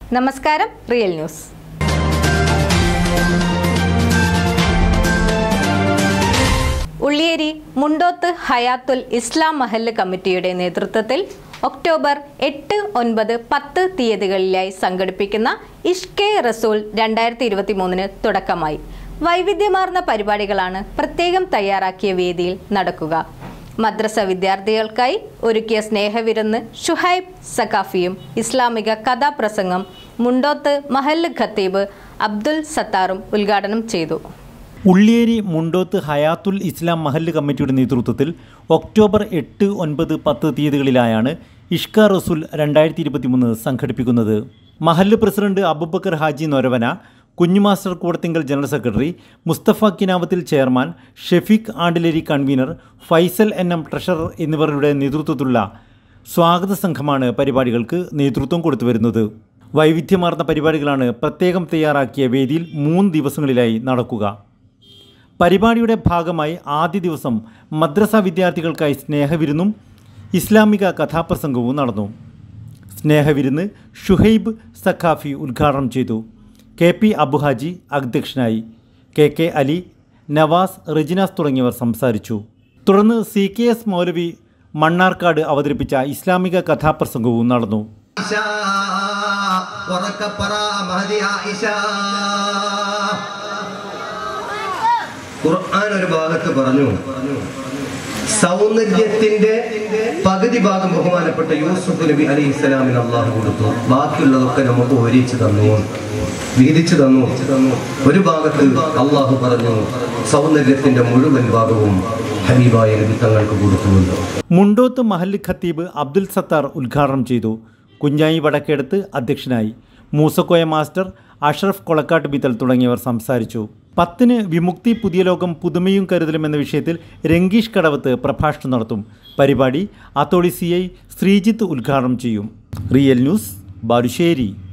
നമസ്കാരം real news Ulliyeri Mundoth Hayathul Islam മഹല്ല് കമ്മിറ്റിയുടെ നേതൃത്വത്തിൽ ഒക്ടോബർ എട്ട് ഒൻപത് പത്ത് തീയതികളിലായി സംഘടിപ്പിക്കുന്ന ഇഷ്കെ റസൂൽ രണ്ടായിരത്തി ഇരുപത്തി മൂന്നിന് തുടക്കമായി വൈവിധ്യമാർന്ന പരിപാടികളാണ് പ്രത്യേകം തയ്യാറാക്കിയ വേദിയിൽ നടക്കുക മദ്രസ വിദ്യാർത്ഥികൾക്കായി ഒരുക്കിയ സ്നേഹവിരുന്ന് ഷുഹൈബ് സക്കാഫിയും ഇസ്ലാമിക കഥാപ്രസംഗം മുണ്ടോത്ത് മഹല്ല് ഖത്തീബ് അബ്ദുൽ സത്താറും ഉദ്ഘാടനം ചെയ്തു ഉള്ളിയേരി മുണ്ടോത്ത് ഹയാത്തുൽ ഇസ്ലാം മഹല്ല് കമ്മിറ്റിയുടെ നേതൃത്വത്തിൽ ഒക്ടോബർ എട്ട് ഒൻപത് പത്ത് തീയതികളിലായാണ് ഇഷ്ക റസൂൽ രണ്ടായിരത്തി ഇരുപത്തിമൂന്ന് സംഘടിപ്പിക്കുന്നത് മഹല്ല് president Abubakar Haji Noravana Kunju master Koodathinkal general secretary Musthafa Kinavathil chairman Shefeeq Andileri convener Faisal N M treasurer എന്നിവരുടെ നേതൃത്വത്തിലുള്ള സ്വാഗത സംഘമാണ് പരിപാടികൾക്ക് നേതൃത്വം കൊടുത്തു വരുന്നത് വൈവിധ്യമാർന്ന പരിപാടികളാണ് പ്രത്യേകം തയ്യാറാക്കിയ വേദിയിൽ മൂന്ന് ദിവസങ്ങളിലായി നടക്കുക പരിപാടിയുടെ ഭാഗമായി ആദ്യ ദിവസം മദ്രസ വിദ്യാർത്ഥികൾക്കായി സ്നേഹവിരുന്നും ഇസ്ലാമിക കഥാപ്രസംഗവും നടന്നു സ്നേഹവിരുന്ന് ഷുഹൈബ് സഖാഫി ഉദ്ഘാടനം ചെയ്തു കെ പി അബുഹാജി അധ്യക്ഷനായി കെ കെ അലി നവാസ് റെജിനാസ് തുടങ്ങിയവർ സംസാരിച്ചു തുടർന്ന് സി കെ എസ് മൗലവി മണ്ണാർക്കാട് അവതരിപ്പിച്ച ഇസ്ലാമിക കഥാപ്രസംഗവും നടന്നു ആയിഷ ഉറക്കപ്പറ മഹദി ആയിഷ ഖുർആൻ ഒരു ഭാഗത്ത് പറഞ്ഞു സൗന്ദര്യത്തിന്റെ പകുതി ഭാഗം ബഹുമാനപ്പെട്ട യൂസുഫ് നബി അലി ഇസ്ലാമിന് അള്ളാഹു കൊടുത്തു ബാക്കിയുള്ളതൊക്കെ നമുക്ക് ഒരിച്ചു തന്നു വീതിച്ചു തന്നു ഒരു ഭാഗത്ത് അള്ളാഹു പറഞ്ഞു സൗന്ദര്യത്തിന്റെ മുഴുവൻ ഭാഗവും ഹബീബായ നബി തങ്ങൾക്ക് കൊടുത്തുവല്ലോ മുണ്ടോത്ത് മഹല്ല് ഖത്തീബ് അബ്ദുൽ സത്താർ ഉദ്ഘാടനം ചെയ്തു കുഞ്ഞായി വടക്കെടുത്ത് അധ്യക്ഷനായി മൂസക്കോയ മാസ്റ്റർ അഷ്റഫ് കൊളക്കാട്ട് ബിത്തൽ തുടങ്ങിയവർ സംസാരിച്ചു പത്തിന് വിമുക്തി പുതിയ ലോകം പുതുമയും കരുതലും എന്ന വിഷയത്തിൽ രംഗീഷ് കടവത്ത് പ്രഭാഷണം നടത്തും പരിപാടി അതോളി സി ഐ ശ്രീജിത്ത് ഉദ്ഘാടനം ചെയ്യും റിയൽ ന്യൂസ് ബാലുശ്ശേരി